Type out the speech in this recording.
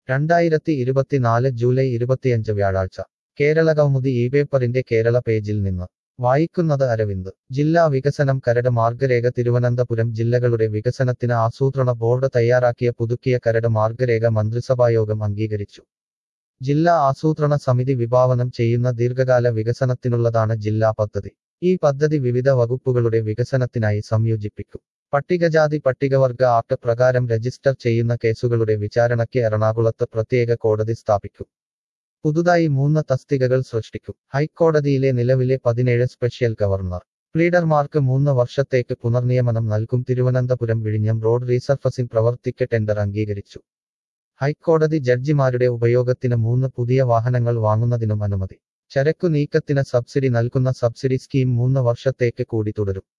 രണ്ടായിരത്തി ഇരുപത്തിനാല് ജൂലൈ ഇരുപത്തിയഞ്ച് വ്യാഴാഴ്ച കേരള കൗമുദി ഈ പേപ്പറിന്റെ കേരള പേജിൽ നിന്ന് വായിക്കുന്നത് അരവിന്ദ് ജില്ലാ വികസനം കരട് മാർഗരേഖ തിരുവനന്തപുരം ജില്ലകളുടെ വികസനത്തിന് ആസൂത്രണ ബോർഡ് തയ്യാറാക്കിയ പുതുക്കിയ കരട് മാർഗരേഖ മന്ത്രിസഭായോഗം അംഗീകരിച്ചു ജില്ലാ ആസൂത്രണ സമിതി വിഭാവനം ചെയ്യുന്ന ദീർഘകാല വികസനത്തിനുള്ളതാണ് ജില്ലാ പദ്ധതി ഈ പദ്ധതി വിവിധ വകുപ്പുകളുടെ വികസനത്തിനായി സംയോജിപ്പിക്കും പട്ടികജാതി പട്ടികവർഗ ആക്ട് പ്രകാരം രജിസ്റ്റർ ചെയ്യുന്ന കേസുകളുടെ വിചാരണയ്ക്ക് എറണാകുളത്ത് പ്രത്യേക കോടതി സ്ഥാപിക്കും പുതുതായി മൂന്ന് തസ്തികകൾ സൃഷ്ടിക്കും ഹൈക്കോടതിയിലെ നിലവിലെ പതിനേഴ് സ്പെഷ്യൽ ഗവർണർ പ്ലീഡർമാർക്ക് മൂന്ന് വർഷത്തേക്ക് പുനർനിയമനം നൽകും തിരുവനന്തപുരം വിഴിഞ്ഞം റോഡ് റീസർഫസിംഗ് പ്രവർത്തിക്ക് ടെൻഡർ അംഗീകരിച്ചു ഹൈക്കോടതി ജഡ്ജിമാരുടെ ഉപയോഗത്തിന് മൂന്ന് പുതിയ വാഹനങ്ങൾ വാങ്ങുന്നതിനും അനുമതി ചരക്കു നീക്കത്തിന് സബ്സിഡി നൽകുന്ന സബ്സിഡി സ്കീം മൂന്ന് വർഷത്തേക്ക് കൂടി തുടരും